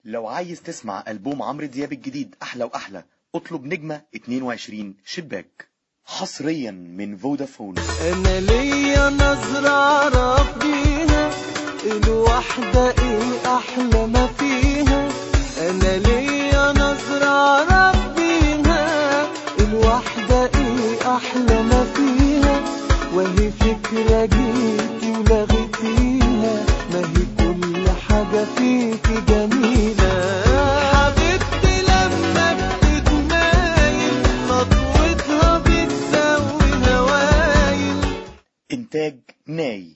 لو عايز تسمع ألبوم عمرو دياب الجديد أحلى وأحلى اطلب نجمة 22 شباك حصريا من فودافون انا ليا نظرة اعرف بيها الواحدة ايه احلى ما فيها انا ليا نظرة اعرف بيها الواحدة ايه احلى ما فيها وهي فكرة جيتي ولغيتيها ما هي كل حاجة فيكي جميلة حبيبتي لما بتتمايل خطوتها بتسوي هوايل إنتاج ناي